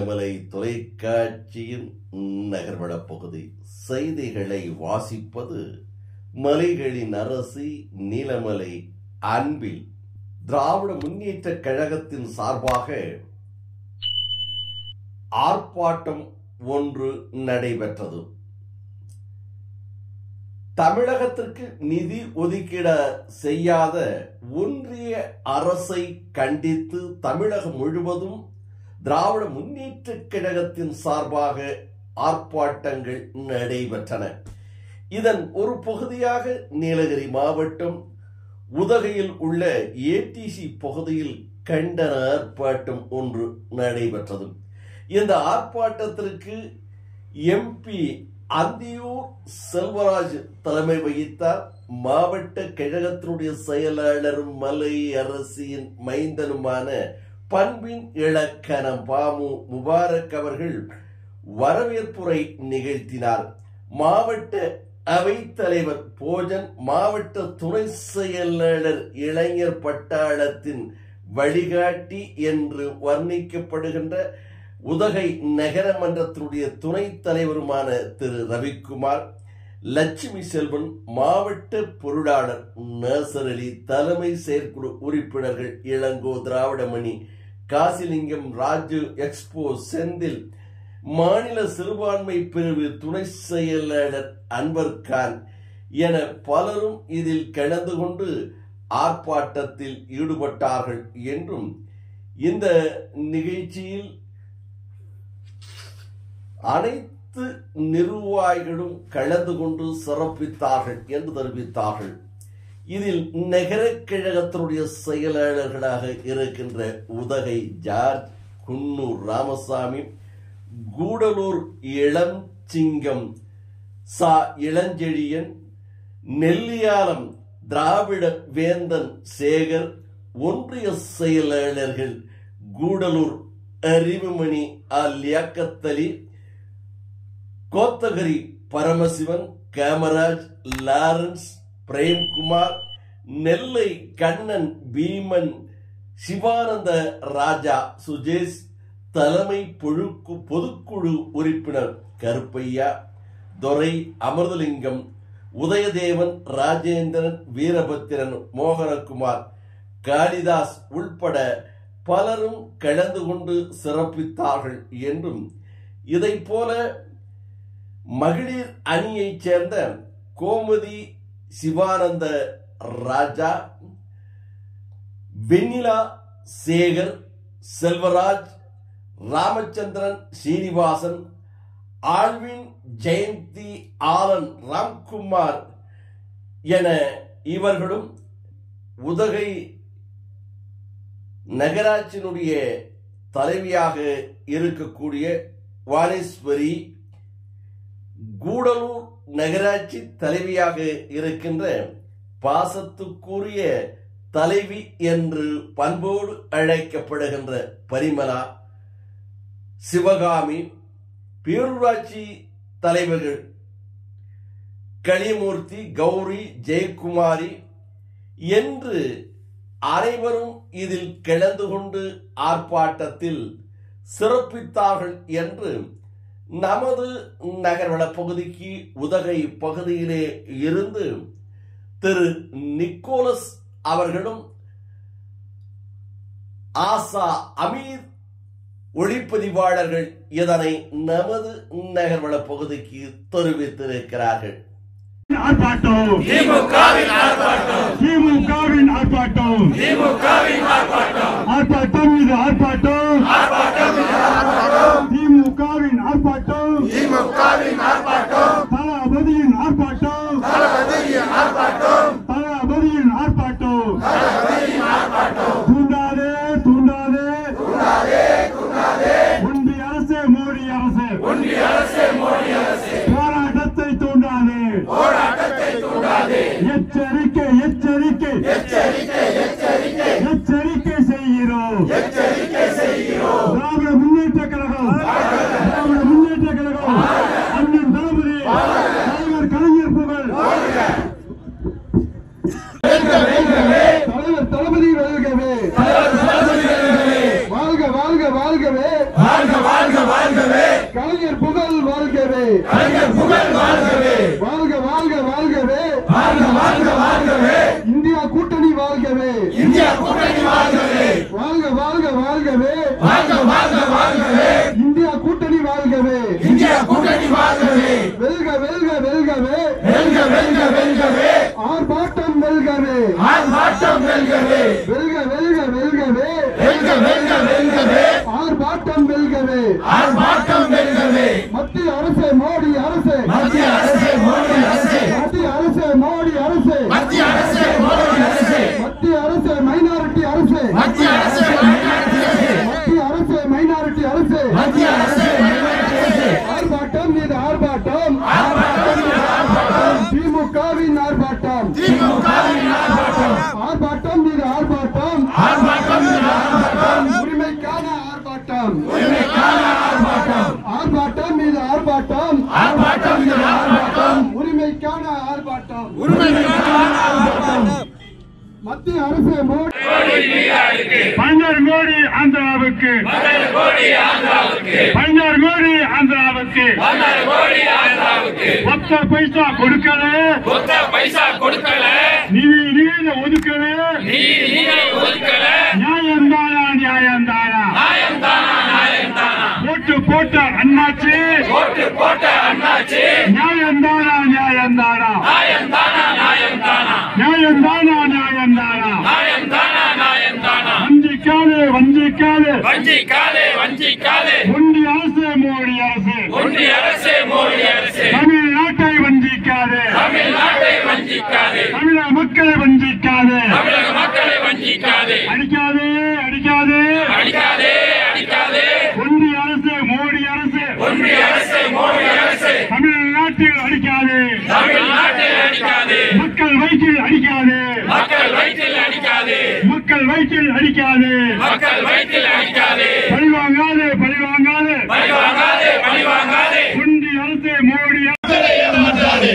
நீலமலை தொலைக்காட்சியின் நகர்வள பகுதி செய்திகளை வாசிப்பது மலைகளின் அரசி நீலமலை அன்பில் திராவிட முன்னேற்ற கழகத்தின் சார்பாக ஆர்ப்பாட்டம் ஒன்று நடைபெற்றது தமிழகத்திற்கு நிதி ஒதுக்கீட செய்யாத ஒன்றிய அரசை கண்டித்து தமிழகம் முழுவதும் திராவிட முன்னேற்ற கழகத்தின் சார்பாக ஆர்ப்பாட்டங்கள் நடைபெற்றன இதன் ஒரு பகுதியாக நீலகிரி மாவட்டம் உதகையில் உள்ள ஏடிசி பகுதியில் கண்டன ஆர்ப்பாட்டம் ஒன்று நடைபெற்றது இந்த ஆர்ப்பாட்டத்திற்கு எம்பி அந்தியூர் செல்வராஜ் தலைமை வகித்தார் மாவட்ட கழகத்தினுடைய செயலாளரும் மலை அரசியின் மைந்தனுமான பண்பின் இலக்கணம் பாமு முபாரக் அவர்கள் வரவேற்புரை நிகழ்த்தினார் மாவட்ட அவைத் தலைவர் போஜன் மாவட்ட துணை செயலாளர் இளைஞர் பட்டாளத்தின் வழிகாட்டி என்று வர்ணிக்கப்படுகின்ற உதகை நகரமன்றத்தினுடைய துணைத் தலைவருமான திரு ரவிக்குமார் லட்சுமி செல்வன் மாவட்ட பொருளாளர் நேசர் அலி தலைமை செயற்குழு உறுப்பினர்கள் இளங்கோ திராவிடமணி காசிலிங்கம் ராஜு எக்ஸ்போ செந்தில் மாநில சிறுபான்மை பிரிவு துணை செயலாளர் அன்வர் கான் என பலரும் இதில் கலந்து கொண்டு ஆர்ப்பாட்டத்தில் ஈடுபட்டார்கள் என்றும் இந்த நிகழ்ச்சியில் அனைத்து நிர்வாகிகளும் கலந்து கொண்டு சிறப்பித்தார்கள் என்று தெரிவித்தார்கள் இதில் நகர கழகத்தினுடைய செயலாளர்களாக இருக்கின்ற உதகை ஜார்ஜ் குன்னூர் ராமசாமி கூடலூர் இளம் சிங்கம் சா இளஞ்செழியன் நெல்லியாலம் திராவிட வேந்தன் சேகர் ஒன்றிய செயலாளர்கள் கூடலூர் அறிவுமணி அல் லியாக்கத்தலி கோத்தகிரி பரமசிவன் காமராஜ் லாரன்ஸ் பிரேம்குமார் நெல்லை கண்ணன் பீமன் சிவானந்த ராஜா சுஜேஷ் தலைமை பொழுக்கு பொதுக்குழு உறுப்பினர் கருப்பையா துரை அமிர்தலிங்கம் உதயதேவன் ராஜேந்திரன் வீரபத்திரன் மோகனகுமார் காளிதாஸ் உள்பட பலரும் கலந்து கொண்டு சிறப்பித்தார்கள் என்றும் இதை போல மகளிர் அணியைச் சேர்ந்த கோமதி சிவானந்த ராஜா வெண்ணிலா சேகர் செல்வராஜ் ராமச்சந்திரன் சீனிவாசன் ஆழ்வின் ஜெயந்தி ஆலன் ராம்குமார் என இவர்களும் உதகை நகராட்சியினுடைய தலைவியாக இருக்கக்கூடிய வாணேஸ்வரி கூடலூர் நகராட்சி தலைவியாக இருக்கின்ற பாசத்துக்குரிய தலைவி என்று பண்போடு அழைக்கப்படுகின்ற பரிமலா சிவகாமி பேரூராட்சி தலைவர்கள் களியமூர்த்தி கௌரி ஜெயக்குமாரி என்று அனைவரும் இதில் கலந்து கொண்டு ஆர்ப்பாட்டத்தில் சிறப்பித்தார்கள் என்று நமது நகர்வள பகுதிக்கு உதகை பகுதியிலே இருந்து திரு நிக்கோலஸ் அவர்களும் ஆசா அமீர் ஒளிப்பதிவாளர்கள் இதனை நமது நகர்வள பகுதிக்கு தெரிவித்திருக்கிறார்கள் ஆர்ப்பாட்டம் திமுகவின் ஆர்ப்பாட்டம் திமுகவின் ஆர்ப்பாட்டம் திமுகவின் ஆர்ப்பாட்டம் ஆர்ப்பாட்டம் இது ஆர்ப்பாட்டம் திமுகவின் ஆர்ப்பாட்டம் திமுகவின் ஆர்ப்பாட்டம் தளபதியின் ஆர்ப்பாட்டம் தளபதியின் ஆர்ப்பாட்டம் தளபதியின் ஆர்ப்பாட்டம் தூண்டாதே தூண்டாதே ஒன்றிய அரசு மோடி அரசு ஒன்றிய அரசே மோடி அரசே போராட்டத்தை தூண்டாதே போராட்டத்தை தூண்டாதே எச்சரிக்கை எச்சரிக்கை எச்சரிக்கை எச்சரிக்கை எச்சரிக்கை செய்கிறோம் எச்சரிக்கை செய்கிறோம் திராவிட முன்னேற்ற கழகம் திராவிட முன்னேற்ற கழகம் அண்ணன் தளபதி தலைவர் கலைஞர் புகழ் தலைவர் தளபதி வெல்கவே வாழ்க வாழ்க வாழ்கவே வாழ்க வாழ்க வாழ்கவே இந்தியா கூட்டணி வாழ்கவே வாழ்க வாழ்க வாழ்கவே வாழ்க வாழ்க வாழ்கவே இந்தியா கூட்டணி வாழ்கவே இந்தியா கூட்டணி வாழ்கவே வெல்க வெல்க வெல்கவே வெல்க வெல்க வெல்கவே ஆர்ப்பாட்டம் வெல்கவே ஆர்ப்பாட்டம் வெல்கவே வெல்க வெல்க வெல்கவே வெல்க வெல்க வெல்கவே ஆர்ப்பாட்டம் வெல்கவே ஆர்ப்பாட்டம் வெல்கவே மத்திய அரசு மோடி அரசு மத்திய அரசே மோடி அரசே மத்திய அரசு மோடி அரசு மத்திய அரசே மோடி அரசே மத்திய அரசு மைனாரிட்டி அரசு மத்திய அரசே மைனாரிட்டி அரசே மத்திய அரசு மைனாரிட்டி அரசு மத்திய அரசே மைனாரிட்டி அரசே ஆர்ப்பாட்டம் மீது ஆர்ப்பாட்டம் ஆர்ப்பாட்டம் இது ஆர்ப்பாட்டம் திமுகவின் ஆர்ப்பாட்டம் திமுகவின் ஆர்ப்பாட்டம் ஆர்ப்பாட்டம் மீது ஆர்ப்பாட்டம் ஆர்ப்பாட்டம் இது ஆர்ப்பாட்டம் உரிமைக்கான ஆர்ப்பாட்டம் உரிமைக்கான ஆர்ப்பாட்டம் ஆர்ப்பாட்டம் மீது ஆர்ப்பாட்டம் ஆர்ப்பாட்டம் இது ஆர்ப்பாட்டம் உரிமைக்கான ஆர்ப்பாட்டம் உரிமைக்கான ஆர்ப்பாட்டம் மத்திய அரசு மோடி இந்தியாவுக்கு பஞ்சர் மோடி ஆந்திராவுக்கு பன்னெண்டு கோடி ஆந்திராவுக்கு பஞ்சர் மோடி ஆந்திராவுக்கு பன்னெண்டு கோடி ஆந்திராவுக்கு ஒத்த பைசா கொடுக்கல ஒத்த பைசா கொடுக்கல நிதி நீதி ஒதுக்கல நீ நீரை ஒதுக்கல நியாயம் தானா நியாயம் தானா நியாயம் தானா நியாயம் தானா போட்டு போட்ட அண்ணாச்சி ஓட்டு போட்ட அண்ணாச்சி நியாயம் தானா நியாயம் தானா நியாயம் தானா நியாயம் தானா நியாயம் தானா நியாயம் தானா நியாயம் தானா நியாயம் தானா வஞ்சிக்காது வஞ்சிக்காது வஞ்சிக்காதே வஞ்சிக்காதே ஒன்றிய அரசு மோடி அரசு ஒன்றிய அரசே மோடி அரசே தமிழ்நாட்டை வஞ்சிக்காது தமிழ்நாட்டை வஞ்சிக்காதே தமிழக மக்களை வஞ்சிக்காது தமிழக மக்களை வஞ்சிக்காதே அடிக்காதே அடிக்காதே அடிக்காதே அடிக்காதே ஒன்றிய அரசு மோடி அரசு ஒன்றிய அரசே மோடி அரசே தமிழ்நாட்டில் அடிக்காது தமிழ்நாட்டில் அடிக்காதே மக்கள் வயிற்றில் அடிக்காது மக்கள் வயிற்றில் அடிக்காதே மக்கள் வயிற்றில் அடிக்காது மக்கள் வயிற்றில் அடிக்காதே பழிவாங்காது பழிவாங்காது பழிவாங்காதே பழிவாங்காதே ஒன்றிய அரசு மோடி அரசு ஏமாற்றாதே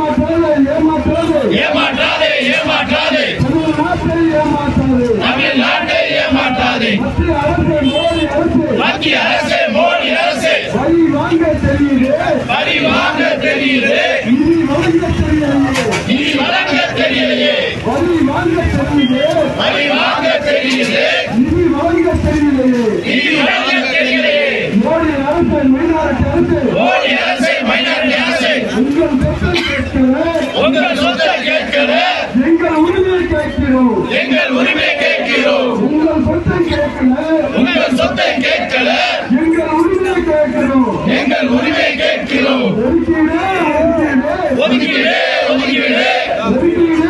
ஏமாற்றாது ஏமாற்றாது ஏமாற்றாதே ஏமாற்றாதே தமிழ்நாட்டை ஏமாற்றாது தமிழ்நாட்டை ஏமாற்றாதே மத்திய அரசு மோடி அரசு மத்திய அரசே மோடி அரசே வரி வாங்க தெரியுது வரி வாங்க தெரியுது நிதி வழங்க தெரியலையே நீ வழங்க தெரியலையே வரி வாங்க தெரியுது வரி வாங்க தெரியுது நிதி வழங்க தெரியலையே நீ வழங்க தெரியலையே மோடி அரசு மைனாரிட்டி அரசு மோடி அரசே மைனாரிட்டி அரசே உங்கள் சொத்தை கேட்கல உங்கள் சொத்தை கேட்கிற எங்கள் உரிமையை கேட்கிறோம் எங்கள் உரிமை கேட்கிறோம் உங்கள் சொத்தை கேட்கல உங்கள் சொத்தை கேட்கல எங்கள் உரிமையை கேட்கிறோம் எங்கள் உரிமை கேட்கிறோம் ஒதுக்கீடு ஒதுக்கீடு ஒதுக்கீடு ஒதுக்கீடு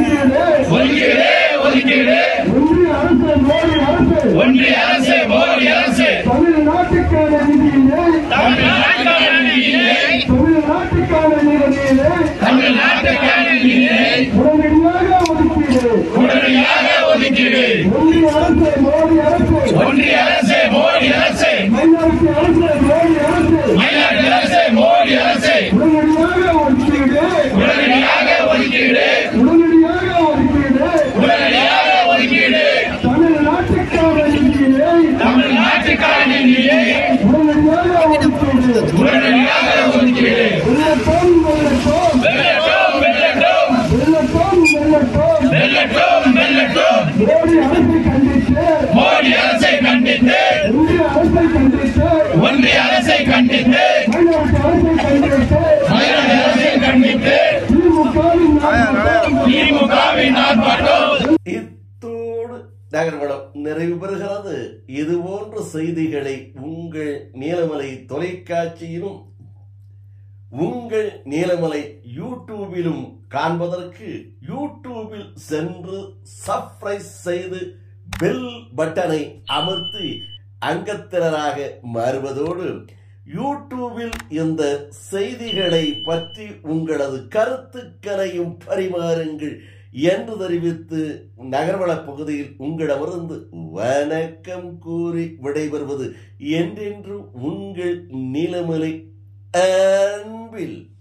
ஒதுக்கீடு ஒதுக்கீடு ஒதுக்கீடு ஒன்றிய அரசு மோடி அரசு ஒன்றிய அரசே மோடி அரசே தமிழ்நாட்டுக்கான நிதியிலே தமிழ்நாட்டுக்கான நிதியை தமிழ்நாட்டுக்கான நிதியிலே தமிழ்நாட்டுக்கான நிதியை உடனடியாக ஒதுக்கீடு உடனடியாக ஒதுக்கீடு ஒன்றிய அரசு மோடி அரசு ஒன்றிய அரசே மோடி அரசே மைனாரிட்டி அரசு மோடி அரசு மயிலாடுதுறை அரசே மோடி அரசே உடனடியாக ஒதுக்கீடு உடனடியாக ஒதுக்கீடு உடனடியாக ஒதுக்கீடு உடனடியாக ஒதுக்கீடு தமிழ்நாட்டுக்கான நிதியிலே தமிழ்நாட்டுக்கான நிதியை உடனடியாக ஒதுக்கீடு உடனடியாக ஒதுக்கீடு வெள்ளத்தோம் வெள்ளத்தோம் வெல்லட்டும் வெல்லட்டும் வெள்ளத்தோம் வெள்ளத்தோம் வெல்லட்டும் வெல்லட்டும் மோடி அரசை கண்டித்து மோடி அரசை கண்டித்து ஒன்றிய அரசை கண்டித்து ஒன்றிய அரசை கண்டித்து மைனாரிட்டி அரசை கண்டித்து மயிலாடுதுறை அரசை கண்டித்து திமுகவின் ஆர்ப்பாட்டம் திமுகவின் ஆர்ப்பாட்டம் இத்தோடு நகர்வனம் நிறைவு பெறுகிறது இது போன்ற செய்திகளை உங்கள் நீலமலை தொலைக்காட்சியிலும் உங்கள் நீலமலை யூடியூபிலும் காண்பதற்கு யூடியூபில் சென்று சப்ஸ்கிரைப் செய்து பெல் பட்டனை அமர்த்தி அங்கத்தினராக மாறுவதோடு யூடியூபில் இந்த செய்திகளை பற்றி உங்களது கருத்துக்களையும் பரிமாறுங்கள் என்று தெரிவித்து நகர்வள பகுதியில் உங்களிடமிருந்து வணக்கம் கூறி விடைபெறுவது என்றென்றும் உங்கள் நிலமலை அன்பில்